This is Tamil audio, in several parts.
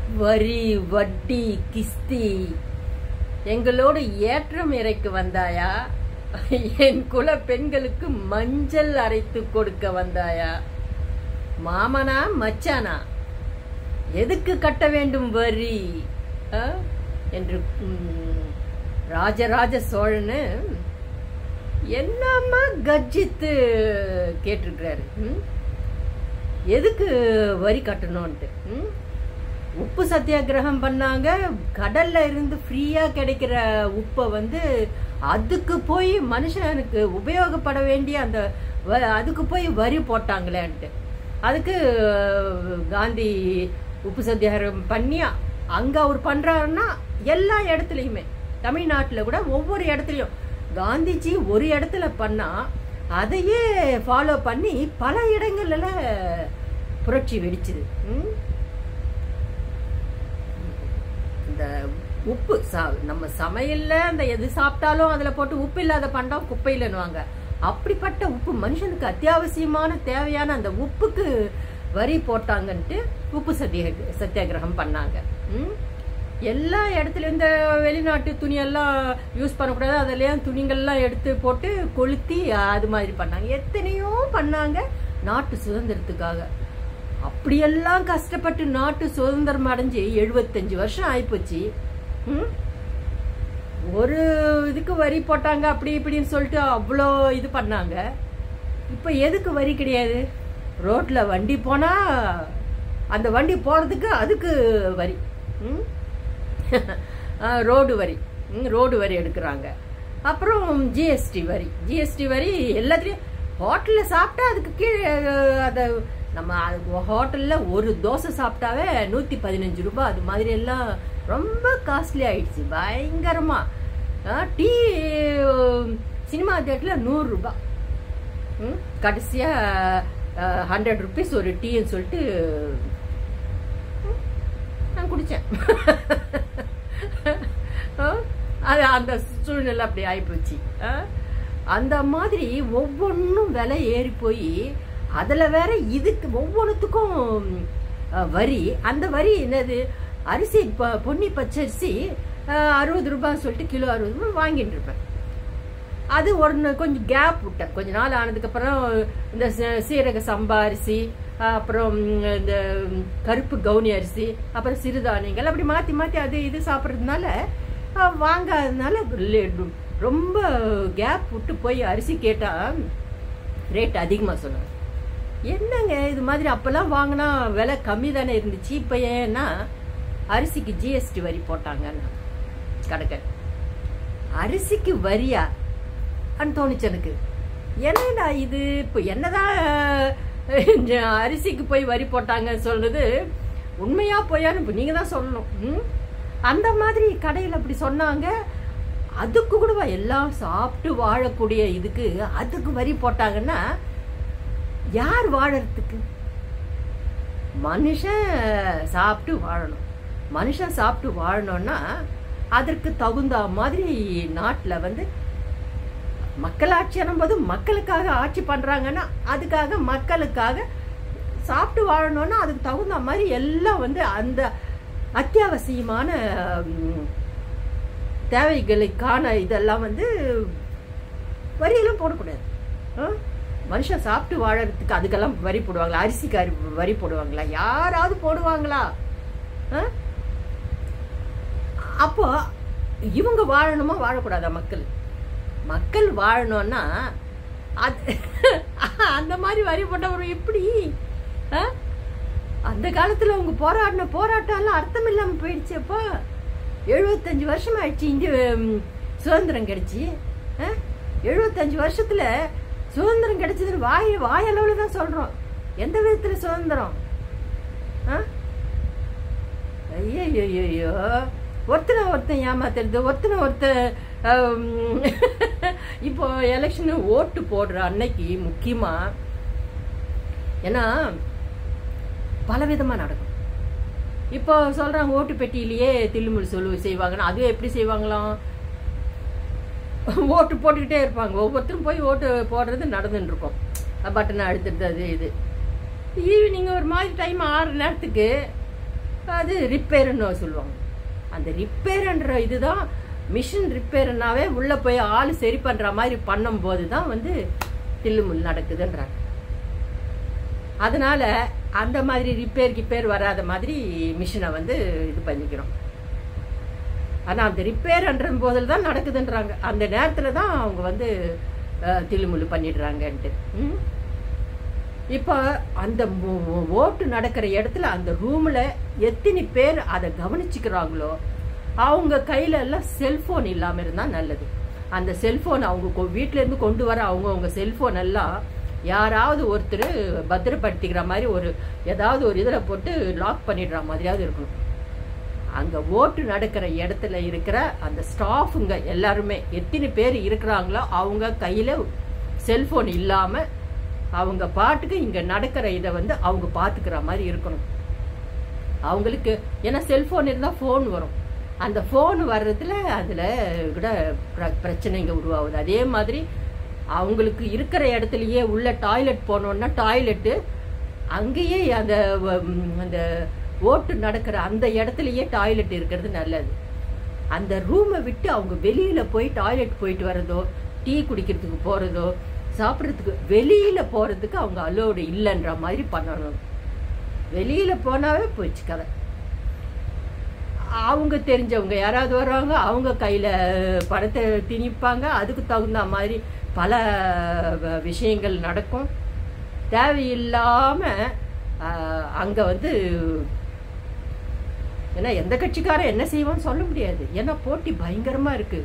வரி வட்டி கிஸ்தி எங்களோடு ஏற்றம் இறைக்கு வந்தாயா என் குல பெண்களுக்கு மஞ்சள் அரைத்து கொடுக்க வந்தாயா மாமனா மச்சானா எதுக்கு கட்ட வேண்டும் வரி ஆ? என்று ம், ராஜராஜ சோழனு என்னம்மா கர்ஜித்து கேட்டிருக்கிறாரு ம்? எதுக்கு வரி கட்டணும்ன்ட்டு ம்? உப்பு சத்தியாகிரகம் பண்ணாங்க கடல்ல இருந்து ஃப்ரீயா கிடைக்கிற உப்பை வந்து அதுக்கு போய் மனுஷனுக்கு உபயோகப்பட வேண்டிய அந்த வ- அதுக்கு போய் வரி போட்டாங்களேன்ட்டு அதுக்கு அஹ், காந்தி உப்பு சத்தியாகிரகம் பண்ணி அங்க அவர் பண்றாருன்னா எல்லா இடத்துலையுமே தமிழ்நாட்டுல கூட ஒவ்வொரு இடத்துலயும் காந்திஜி ஒரு இடத்துல பண்ணா அதையே ஃபாலோ பண்ணி பல இடங்கள்ல புரட்சி வெடிச்சுது ம்? இந்த உப்பு சா- நம்ம சமையல்ல அந்த எது சாப்பிட்டாலும் அதுல போட்டு உப்பு இல்லாத பண்டம் குப்பையிலன்னுவாங்க அப்படிப்பட்ட உப்பு மனுஷனுக்கு அத்தியாவசியமான தேவையான அந்த உப்புக்கு வரி போட்டாங்கன்ட்டு உப்பு சத்திய சத்தியாகிரகம் பண்ணாங்க ம்? எல்லா இடத்துல இந்த வெளிநாட்டு துணியெல்லாம் யூஸ் பண்ணக்கூடாது அதெல்லாம் துணிகள்லாம் எடுத்து போட்டு கொளுத்தி அது மாதிரி பண்ணாங்க எத்தனையோ பண்ணாங்க நாட்டு சுதந்திரத்துக்காக அப்படியெல்லாம் கஷ்டப்பட்டு நாட்டு சுதந்திரம் அடைஞ்சு எழுபத்தஞ்சு வருஷம் ஆயிப்போச்சு ம்? ஒரு இதுக்கு வரி போட்டாங்க அப்படி இப்படின்னு சொல்லிட்டு அவ்வளோ இது பண்ணாங்க இப்போ எதுக்கு வரி கிடையாது ரோட்ல வண்டி போனா அந்த வண்டி போறதுக்கு அதுக்கு வரி ம்? ஆ, ரோடு வரி ம், ரோடு வரி எடுக்கிறாங்க அப்புறம் ஜிஎஸ்டி வரி ஜிஎஸ்டி வரி எல்லாத்துலேயும் ஹோட்டலில் சாப்பிட்டா அதுக்கு கீழே அதை நம்ம ஹோட்டலில் ஒரு தோசை சாப்பிட்டாவே நூற்றி பதினஞ்சு ரூபாய் அது மாதிரி எல்லாம் ரொம்ப காஸ்ட்லி ஆயிடுச்சு பயங்கரமா ஆ, டீ சினிமா தேட்டரில் நூறுரூபா ம், கடைசியா ஹண்ட்ரட் ருபீஸ் ஒரு டீன்னு சொல்லிட்டு ம், நான் குடித்தேன் அது அந்த சூழ்நிலை அப்படி ஆயிப்போச்சு ஆ? அந்த மாதிரி ஒவ்வொன்றும் விலை ஏறி போய் அதில் வேற இதுக்கு ஒவ்வொன்றுத்துக்கும் அ, வரி அந்த வரி என்னது அரிசி ப- பொன்னி பச்சரிசி அறுபது ரூபாய் சொல்லிட்டு கிலோ அறுபது ரூபாய் வாங்கிட்டு இருப்பேன் அது ஒன்று கொஞ்சம் கேப் விட்டேன் கொஞ்ச நாள் ஆனதுக்கப்புறம் இந்த ச- சீரக சம்பா அரிசி அப்புறம் இந்த கருப்பு கவுனி அரிசி அப்புறம் சிறுதானியங்கள் அப்படி மாற்றி மாற்றி அது இது சாப்பிட்றதுனால அஹ், வாங்காததுனால லே- ரொம்ப கேப் விட்டு போய் அரிசி கேட்டால் ரேட் அதிகமாக சொன்னாங்க என்னங்க இது மாதிரி அப்போல்லாம் வாங்கினா விலை கம்மி தானே இருந்துச்சு இப்போ ஏன்னா அரிசிக்கு ஜிஎஸ்டி வரி போட்டாங்கன்னா கடைக்கார் அரிசிக்கு வரியா அன்னு தோணுச்சு எனக்கு என்னடா இது இப்போ என்னதான் அஹ், இந்த அரிசிக்கு போய் வரி போட்டாங்க சொல்றது உண்மையா பொய்யான்னு இப்போ நீங்க தான் சொல்லணும் ம்? அந்த மாதிரி கடையில் அப்படி சொன்னாங்க அதுக்கு கூடவா எல்லாம் சாப்பிட்டு வாழக்கூடிய இதுக்கு அதுக்கு வரி போட்டாங்கன்னா யார் வாழறதுக்கு மனுஷன் சாப்பிட்டு வாழணும் மனுஷன் சாப்பிட்டு வாழணும்னா அதற்கு தகுந்த மாதிரி நாட்டில் வந்து மக்களாட்சி போது மக்களுக்காக ஆட்சி பண்றாங்கன்னா அதுக்காக மக்களுக்காக சாப்பிட்டு வாழணும்னா அதுக்கு தகுந்த மாதிரி எல்லாம் வந்து அந்த அத்தியாவசியமான ம், தேவைகளுக்கான இதெல்லாம் வந்து வரியெல்லாம் போடக்கூடாது ஆ? மனுஷன் சாப்பிட்டு வாழறதுக்கு அதுக்கெல்லாம் வரி போடுவாங்களா அரிசிக்கு அரி- வரி போடுவாங்களா யாராவது போடுவாங்களா ஆ? அப்போ இவங்க வாழணுமா வாழக்கூடாதா மக்கள் மக்கள் வாழணும்னா அது அந்த மாதிரி வரி போட்டவர் எப்படி ஆ? அந்த காலத்துல அவங்க போராடின போராட்டம் எல்லாம் அர்த்தம் இல்லாம போயிடுச்சேப்பா எழுபத்தஞ்சு வருஷம் ஆயிடுச்சு இந்திய ம், சுதந்திரம் கிடைச்சி ஆ? எழுபத்தஞ்சு வருஷத்துல சுதந்திரம் கிடைச்சதுன்னு வாய் வாயளவுல தான் சொல்றோம் எந்த விதத்துல சுதந்திரம் ஆ? ஐயோ ஒருத்தனை ஒருத்தன் ஏமாத்துறது ஒருத்தனை ஒருத்தன் ஆம், இப்போ எலெக்ஷனு ஓட்டு போடுற அன்னைக்கு முக்கியமா ஏன்னா பலவிதமா நடக்கும் இப்போ சொல்றாங்க ஓட்டு பெட்டியிலேயே தில்லுமுள்ளு சொல்லு செய்வாங்கன்னா அது எப்படி செய்வாங்களாம் ஓட்டு போட்டுக்கிட்டே இருப்பாங்க ஒவ்வொருத்தரும் போய் ஓட்டு போடுறது நடந்துட்டு இருக்கும் பட்டனை அழுத்துறது அது இது ஈவினிங் ஒரு மாதிரி டைம் ஆறு நேரத்துக்கு அது ரிப்பேர்னு சொல்லுவாங்க அந்த ரிப்பேர்ன்ற இதுதான் மிஷின் ரிப்பேர்னாவே உள்ள போய் ஆள் சரி பண்ற மாதிரி பண்ணும்போது தான் வந்து தில்லுமுல் நடக்குதுன்றாங்க அதனால அந்த மாதிரி ரிப்பேர் கிப்பேர் வராத மாதிரி மிஷினை வந்து இது பண்ணிக்கிறோம் ஆனா அந்த ரிப்பேர்ன்ற போதில் தான் நடக்குதுன்றாங்க அந்த நேரத்துல தான் அவங்க வந்து அஹ், தில்லுமுல்லு பண்ணிடுறாங்கன்ட்டு ம்? இப்போ அந்த மோ- ஓட்டு நடக்கிற இடத்துல அந்த ரூம்ல எத்தனை பேர் அதை கவனிச்சுக்கிறாங்களோ அவங்க கையில எல்லாம் செல்போன் இல்லாம இருந்தா நல்லது அந்த செல்போன் அவங்க கொ- வீட்ல இருந்து கொண்டு வர அவங்க அவங்க செல்போன் எல்லாம் யாராவது ஒருத்தர் பத்திரப்படுத்திக்கிற மாதிரி ஒரு ஏதாவது ஒரு இதில் போட்டு லாக் பண்ணிடுற மாதிரியாவது இருக்கணும் அங்க ஓட்டு நடக்கிற இடத்துல இருக்கிற அந்த ஸ்டாஃபுங்க எல்லாருமே எத்தனை பேர் இருக்கிறாங்களோ அவங்க கையில செல்போன் இல்லாம அவங்க பாட்டுக்கு இங்க நடக்கிற இதை வந்து அவங்க பாத்துக்கிற மாதிரி இருக்கணும் அவங்களுக்கு ஏன்னா செல்போன் இருந்தா ஃபோன் வரும் அந்த ஃபோன் வர்றதுல அதுல கூட பிர- பிரச்சனைங்க உருவாகுது அதே மாதிரி அவங்களுக்கு இருக்கிற இடத்துலயே உள்ள டாய்லெட் போனோம்னா டாய்லெட்டு அங்கேயே அந்த ம், அந்த ஓட்டு நடக்கிற அந்த இடத்துலயே டாய்லெட் இருக்கிறது நல்லது அந்த ரூமை விட்டு அவங்க வெளியில போய் டாய்லெட் போயிட்டு வர்றதோ டீ குடிக்கிறதுக்கு போறதோ சாப்பிட்றதுக்கு வெளியில போறதுக்கு அவங்க அலோடு இல்லைன்ற மாதிரி பண்ணணும் வெளியில போனாவே போயிடுச்சு கதை அவங்க தெரிஞ்சவங்க யாராவது வருவாங்க அவங்க கையில பணத்தை திணிப்பாங்க அதுக்கு தகுந்த மாதிரி பல வ- விஷயங்கள் நடக்கும் தேவையில்லாம ஆஹ், அங்க வந்து ஏன்னா எந்த கட்சிக்காரன் என்ன செய்வான்னு சொல்ல முடியாது ஏன்னா போட்டி பயங்கரமா இருக்கு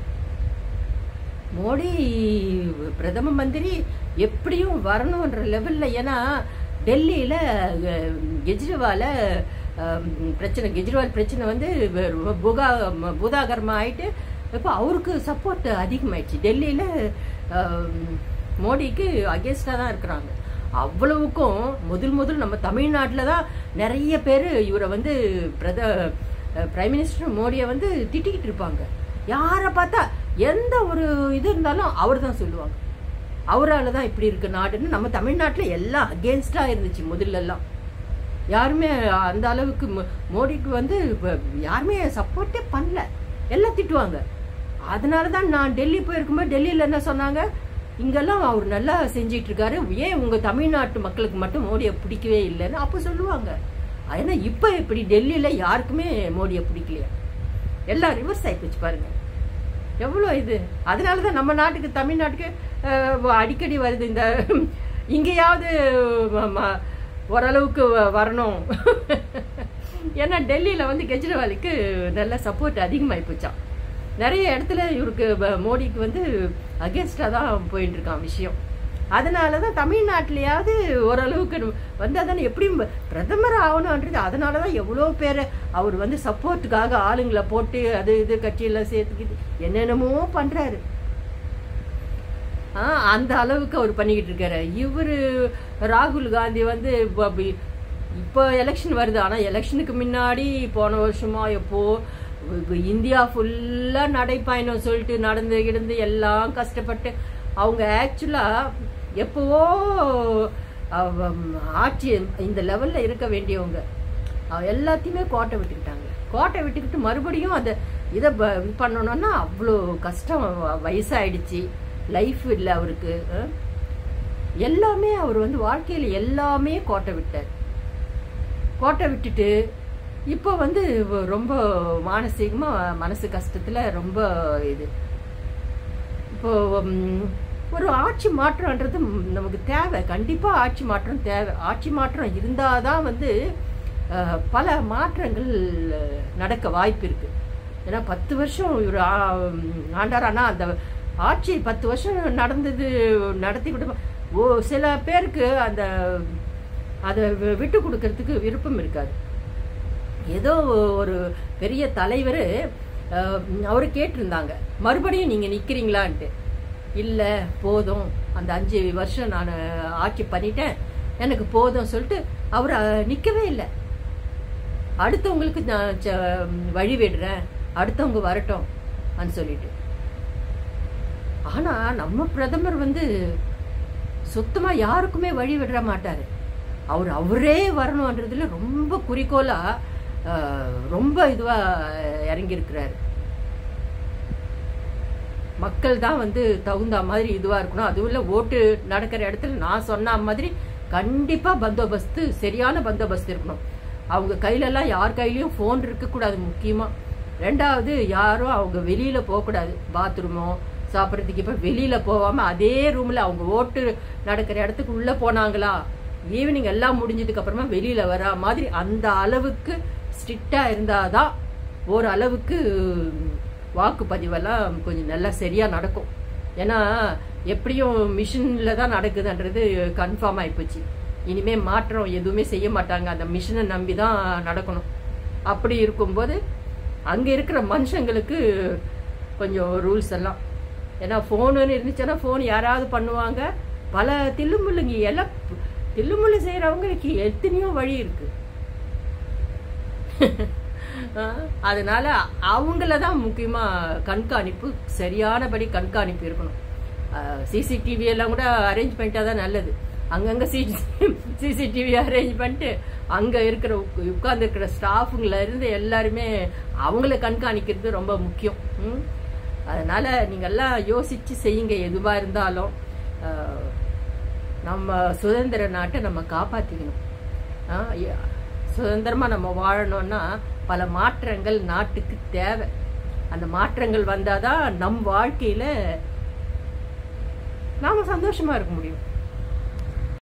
மோடி பிரதம மந்திரி எப்படியும் வரணுன்ற லெவல்ல ஏன்னா டெல்லியில அஹ், கெஜ்ரிவால அஹ், பிரச்சனை கெஜ்ரிவால் பிரச்சனை வந்து ரொம்ப புகா பூதாகரமா ஆயிட்டு இப்போ அவருக்கு சப்போர்ட் அதிகமாயிடுச்சு டெல்லியில அஹ், மோடிக்கு அகேன்ஸ்டா தான் இருக்கிறாங்க அவ்வளவுக்கும் முதல் முதல் நம்ம தமிழ்நாட்டில் தான் நிறைய பேர் இவரை வந்து பிரத பிரைம் மினிஸ்டர் மோடியை வந்து திட்டிக்கிட்டு இருப்பாங்க யாரை பார்த்தா எந்த ஒரு இது இருந்தாலும் அவர் தான் சொல்லுவாங்க அவரால் தான் இப்படி இருக்கு நாடுன்னு நம்ம தமிழ்நாட்டில் எல்லாம் அகேன்ஸ்டாக இருந்துச்சு முதல்ல எல்லாம் யாருமே அந்த அளவுக்கு மோ- மோடிக்கு வந்து இப்ப யாருமே சப்போர்ட்டே பண்ணல எல்லாம் திட்டுவாங்க அதனால தான் நான் டெல்லி போயிருக்கும்போது டெல்லியில் என்ன சொன்னாங்க இங்கெல்லாம் அவர் நல்லா செஞ்சிட்டு இருக்காரு ஏன் உங்க தமிழ்நாட்டு மக்களுக்கு மட்டும் மோடியை பிடிக்கவே இல்லைன்னு அப்போ சொல்லுவாங்க ஏன்னா இப்போ இப்படி டெல்லியில யாருக்குமே மோடியை பிடிக்கலையா எல்லாம் ரிவர்ஸ் ஆகி போச்சு பாருங்க எவ்வளோ இது அதனால தான் நம்ம நாட்டுக்கு தமிழ்நாட்டுக்கு அஹ், அடிக்கடி வருது இந்த இங்கேயாவது ம- ம- ஓரளவுக்கு வ- வரணும் ஏன்னா டெல்லியில் வந்து கெஜ்ரிவாலுக்கு நல்ல சப்போர்ட் அதிகமாகி போச்சான் நிறைய இடத்துல இவருக்கு வ- மோடிக்கு வந்து அகேன்ஸ்டாக தான் போயிட்டு இருக்கான் விஷயம் அதனால தான் தமிழ்நாட்டிலேயாவது ஓரளவுக்கு வந்தால் தானே எப்படியும் பிரதமர் ஆகணுன்றது அதனால தான் எவ்வளோ பேர் அவர் வந்து சப்போர்ட்டுக்காக ஆளுங்களை போட்டு அது இது கட்சியெல்லாம் சேர்த்துக்கிட்டு என்னென்னமோ பண்ணுறாரு ஆ, அந்த அளவுக்கு அவர் பண்ணிக்கிட்டு இருக்காரு இவர் ராகுல் காந்தி வந்து இப்போ அப்படி- இப்போ எலெக்ஷன் வருது ஆனால் எலெக்ஷனுக்கு முன்னாடி போன வருஷமா எப்போ இப்ப இந்தியா ஃபுல்லாக நடைப்பயணம் சொல்லிட்டு நடந்து கிடந்து எல்லாம் கஷ்டப்பட்டு அவங்க ஆக்சுவலாக எப்போவோ அவ- ஆட்சி இந்த லெவலில் இருக்க வேண்டியவங்க அவ எல்லாத்தையுமே கோட்டை விட்டுக்கிட்டாங்க கோட்டை விட்டுக்கிட்டு மறுபடியும் அந்த இதை ப- இது பண்ணணும்னா அவ்வளோ கஷ்டம் வ- வயசாயிடுச்சு லைஃப் இல்லை அவருக்கு அஹ். எல்லாமே அவர் வந்து வாழ்க்கையில் எல்லாமே கோட்டை விட்டார் கோட்டை விட்டுட்டு இப்போ வந்து வ- ரொம்ப மானசீகமாக மனசு கஷ்டத்தில் ரொம்ப இது இப்போ ம், ஒரு ஆட்சி மாற்றம்ன்றது ம், நமக்கு தேவை கண்டிப்பாக ஆட்சி மாற்றம் தேவை ஆட்சி மாற்றம் இருந்தால் தான் வந்து அஹ், பல மாற்றங்கள் அஹ், நடக்க வாய்ப்பு இருக்கு ஏன்னா பத்து வருஷம் இவர் ஆண்டார் ஆனால் அந்த ஆட்சி பத்து வருஷம் நடந்தது நடத்தி விட ஓ சில பேருக்கு அந்த அதை வி- விட்டு கொடுக்கறதுக்கு விருப்பம் இருக்காது ஏதோ ஒரு பெரிய தலைவர் அவர் கேட்டிருந்தாங்க மறுபடியும் நீங்க நிக்கிறீங்களான்ட்டு இல்ல போதும் அந்த அஞ்சு வருஷம் நான் ஆட்சி பண்ணிட்டேன் எனக்கு போதும் சொல்லிட்டு அவர் அஹ், நிக்கவே இல்லை அடுத்தவங்களுக்கு நான் ச- வழி விடுறேன் அடுத்தவங்க வரட்டும் அப்படின்னு சொல்லிட்டு ஆனா நம்ம பிரதமர் வந்து சுத்தமா யாருக்குமே வழி விட மாட்டாரு அவர் அவரே வரணுன்றதுல ரொம்ப குறிக்கோளா ஆஹ், ரொம்ப இதுவா இறங்கியிருக்கிறாரு மக்கள் தான் வந்து தகுந்த மாதிரி இதுவா இருக்கணும் அதுவும் இல்ல ஓட்டு நடக்கிற இடத்துல நான் சொன்ன மாதிரி கண்டிப்பா பந்தோபஸ்து சரியான பந்தோபஸ்து இருக்கணும் அவங்க கையில எல்லாம் யார் கையிலயும் ஃபோன் இருக்கக்கூடாது முக்கியமா ரெண்டாவது யாரும் அவங்க வெளியில போகக்கூடாது பாத்ரூமோ சாப்பிட்றதுக்கு இப்ப வெளியில போகாம அதே ரூம்ல அவங்க ஓட்டு நடக்கிற இடத்துக்கு உள்ள போனாங்களா ஈவினிங் எல்லாம் முடிஞ்சதுக்கு அப்புறமா வெளியில வரா மாதிரி அந்த அளவுக்கு ஸ்ட்ரிக்டா இருந்தாதான் ஓரளவுக்கு வாக்குப்பதிவெல்லாம் கொஞ்சம் நல்லா சரியா நடக்கும் ஏன்னா எப்படியும் மிஷின்ல தான் நடக்குதுன்றது கன்ஃபார்ம் ஆயிப்போச்சு இனிமே மாற்றம் எதுவுமே செய்ய மாட்டாங்க அந்த மிஷினை நம்பி தான் நடக்கணும் அப்படி இருக்கும்போது அங்க இருக்கிற மனுஷங்களுக்கு கொஞ்சம் ரூல்ஸ் எல்லாம் ஏன்னா ஃபோனுன்னு இருந்துச்சுன்னா ஃபோன் யாராவது பண்ணுவாங்க பல தில்லுமுள்ளுங்க எல்லாம் தில்லுமுள்ளு செய்யறவங்களுக்கு எத்தனையோ வழி இருக்கு ஆஹ் அதனால அவங்கள தான் முக்கியமா கண்காணிப்பு சரியானபடி கண்காணிப்பு இருக்கணும் சிசிடிவி எல்லாம் கூட அரேஞ்ச் பண்ணிட்டா தான் நல்லது அங்கங்க சிசிடிவி அரேஞ்ச் பண்ணிட்டு அங்க இருக்கிற உட்கார்ந்து இருக்கிற ஸ்டாஃபுங்கள இருந்து எல்லாருமே அவங்கள கண்காணிக்கிறது ரொம்ப முக்கியம் ம்? அதனால நீங்க எல்லாம் யோசிச்சு செய்யுங்க எதுவா இருந்தாலும் ஆஹ் நம்ம சுதந்திர நாட்டை நம்ம காப்பாத்திக்கணும் ஆ, ய- சுதந்திரமா நம்ம வாழணும்னா பல மாற்றங்கள் நாட்டுக்கு தேவை அந்த மாற்றங்கள் வந்தாதான் நம் வாழ்க்கையில நாம சந்தோஷமா இருக்க முடியும்